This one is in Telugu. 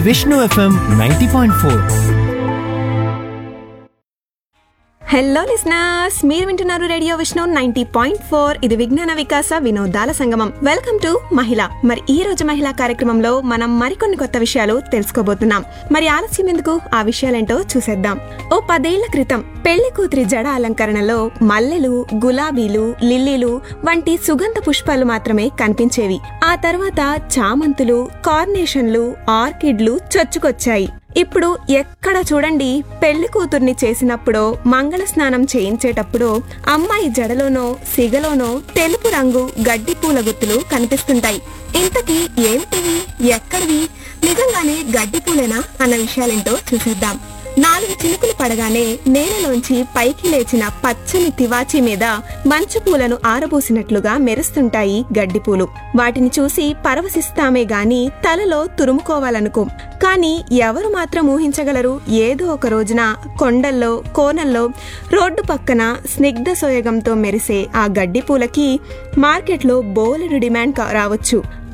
Vishnu FM ninety point four hello listeners మీరు వింటున్నారు radio Vishnu ninety point four ఇది విజ్ఞాన వికాస వినోదాల సంగమం వెల్కమ్ టు మహిళ మరి ఈ రోజు మహిళా కార్యక్రమంలో మనం మరికొన్ని కొత్త విషయాలు తెలుసుకోబోతున్నాం మరి ఆలస్యం ఎందుకు ఆ విషయాలేంటో చూసేద్దాం ఓ పదేళ్ల క్రితం పెళ్లి కూతురి జడ అలంకరణలో మల్లెలు గులాబీలు లిల్లీలు వంటి సుగంధ పుష్పాలు మాత్రమే కనిపించేవి ఆ తర్వాత చామంతులు కార్నేషన్లు ఆర్కిడ్లు చొచ్చుకొచ్చాయి ఇప్పుడు ఎక్కడ చూడండి పెళ్లి కూతుర్ని చేసినప్పుడో మంగళ స్నానం చేయించేటప్పుడో అమ్మాయి జడలోనో సిగలోనో తెలుపు రంగు గడ్డి పూల గుత్తులు కనిపిస్తుంటాయి ఇంతకీ ఏమిటివి ఎక్కడివి నిజంగానే గడ్డి పూలేనా అన్న విషయాలేంటో చూసేద్దాం నాలుగు చినుకులు పడగానే నేలలోంచి పైకి లేచిన పచ్చని తివాచి మీద మంచు పూలను ఆరబోసినట్లుగా మెరుస్తుంటాయి గడ్డిపూలు వాటిని చూసి పరవశిస్తామే గాని తలలో తురుముకోవాలనుకో కానీ ఎవరు మాత్రం ఊహించగలరు ఏదో ఒక రోజున కొండల్లో కోనల్లో రోడ్డు పక్కన స్నిగ్ధ సోయగంతో మెరిసే ఆ గడ్డి పూలకి మార్కెట్లో బోలెడు డిమాండ్ కా- రావచ్చు